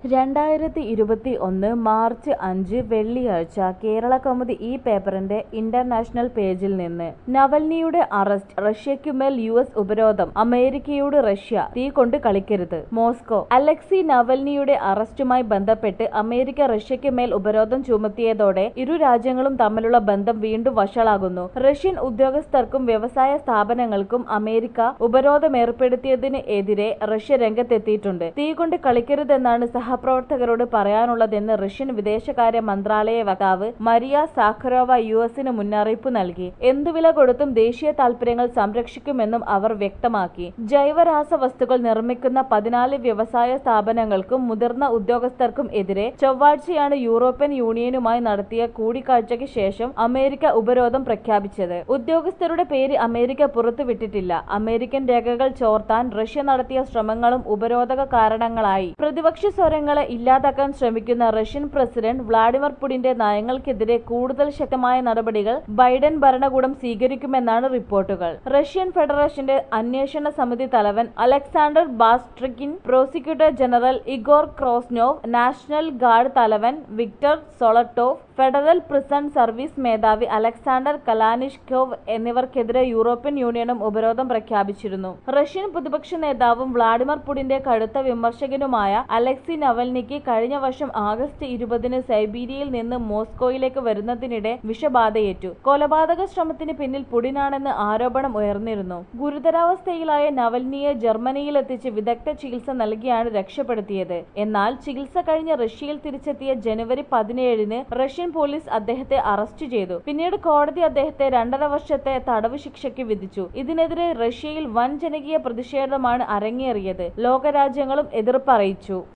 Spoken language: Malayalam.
രണ്ടായിരത്തി ഇരുപത്തി ഒന്ന് മാർച്ച് അഞ്ച് വെള്ളിയാഴ്ച കേരള കൗമുദി ഈ പേപ്പറിന്റെ ഇന്റർനാഷണൽ പേജിൽ നിന്ന് നവൽനിയുടെ അറസ്റ്റ് റഷ്യയ്ക്കുമേൽ യു എസ് ഉപരോധം അമേരിക്കയോട് റഷ്യ തീ കൊണ്ട് കളിക്കരുത് മോസ്കോ അലക്സി നവൽനിയുടെ അറസ്റ്റുമായി ബന്ധപ്പെട്ട് അമേരിക്ക റഷ്യയ്ക്ക് മേൽ ഉപരോധം ചുമത്തിയതോടെ ഇരു രാജ്യങ്ങളും തമ്മിലുള്ള ബന്ധം വീണ്ടും വഷളാകുന്നു റഷ്യൻ ഉദ്യോഗസ്ഥർക്കും വ്യവസായ സ്ഥാപനങ്ങൾക്കും അമേരിക്ക ഉപരോധം ഏർപ്പെടുത്തിയതിന് എതിരെ റഷ്യ രംഗത്തെത്തിയിട്ടുണ്ട് തീ കൊണ്ട് കളിക്കരുതെന്നാണ് സഹപ്രവർത്തകരോട് പറയാനുള്ളതെന്ന് റഷ്യൻ വിദേശകാര്യ മന്ത്രാലയ വക്താവ് മരിയ സാഖറോവ യു എസിന് മുന്നറിയിപ്പ് നൽകി എന്തുവില കൊടുത്തും ദേശീയ താൽപര്യങ്ങൾ സംരക്ഷിക്കുമെന്നും അവർ വ്യക്തമാക്കി ജൈവരാസവസ്തുക്കൾ നിർമ്മിക്കുന്ന പതിനാല് വ്യവസായ സ്ഥാപനങ്ങൾക്കും മുതിർന്ന ഉദ്യോഗസ്ഥർക്കും എതിരെ ചൊവ്വാഴ്ചയാണ് യൂറോപ്യൻ യൂണിയനുമായി നടത്തിയ കൂടിക്കാഴ്ചയ്ക്ക് ശേഷം അമേരിക്ക ഉപരോധം പ്രഖ്യാപിച്ചത് ഉദ്യോഗസ്ഥരുടെ പേര് അമേരിക്ക പുറത്തുവിട്ടിട്ടില്ല അമേരിക്കൻ രേഖകൾ ചോർത്താൻ റഷ്യ നടത്തിയ ശ്രമങ്ങളും ഉപരോധക കാരണങ്ങളായി പ്രതിപക്ഷ സ്വരങ്ങളെ ഇല്ലാതാക്കാൻ ശ്രമിക്കുന്ന റഷ്യൻ പ്രസിഡന്റ് വ്ളാഡിമിർ പുടിന്റെ നയങ്ങൾക്കെതിരെ കൂടുതൽ ശക്തമായ നടപടികൾ ബൈഡൻ ഭരണകൂടം സ്വീകരിക്കുമെന്നാണ് റിപ്പോർട്ടുകൾ റഷ്യൻ ഫെഡറേഷന്റെ അന്വേഷണ സമിതി തലവൻ Alexander Bastrykin prosecutor general Igor Krasnov national guard തലവൻ Victor Zolotov federal prison service മേധാവി അലക്സാണ്ടർ കലാനിഷ്കോവ് എന്നിവർക്കെതിരെ യൂറോപ്യൻ യൂണിയനും ഉപരോധം പ്രഖ്യാപിച്ചിരുന്നു റഷ്യൻ പ്രതിപക്ഷ നേതാവും വ്ളാഡിമിർ പുടിന്റെ കടുത്ത വിമർശകനുമായ അലക്സി നവൽനിക്ക് കഴിഞ്ഞ വർഷം ആഗസ്റ്റ് ഇരുപതിന് സൈബീരിയയിൽ നിന്ന് മോസ്കോയിലേക്ക് വരുന്നതിനിടെ വിഷബാധയേറ്റു കൊലപാതക ശ്രമത്തിന് പിന്നിൽ പുടിനാണെന്ന് ആരോപണം ഉയർന്നിരുന്നു ഗുരുതരാവസ്ഥയിലായ നവൽനിയെ ജർമ്മനിയിലെത്തിച്ച് വിദഗ്ധ ചികിത്സ നൽകിയാണ് രക്ഷപ്പെടുത്തിയത് എന്നാൽ ചികിത്സ കഴിഞ്ഞ് റഷ്യയിൽ തിരിച്ചെത്തിയ ജനുവരി പതിനേഴിന് റഷ്യൻ പോലീസ് അദ്ദേഹത്തെ അറസ്റ്റ് ചെയ്തു പിന്നീട് കോടതി അദ്ദേഹത്തെ രണ്ടര വർഷത്തെ തടവ് ശിക്ഷയ്ക്ക് വിധിച്ചു ഇതിനെതിരെ റഷ്യയിൽ വൻ ജനകീയ പ്രതിഷേധമാണ് അരങ്ങേറിയത് ലോകരാജ്യങ്ങളും എതിർപ്പറിയിച്ചു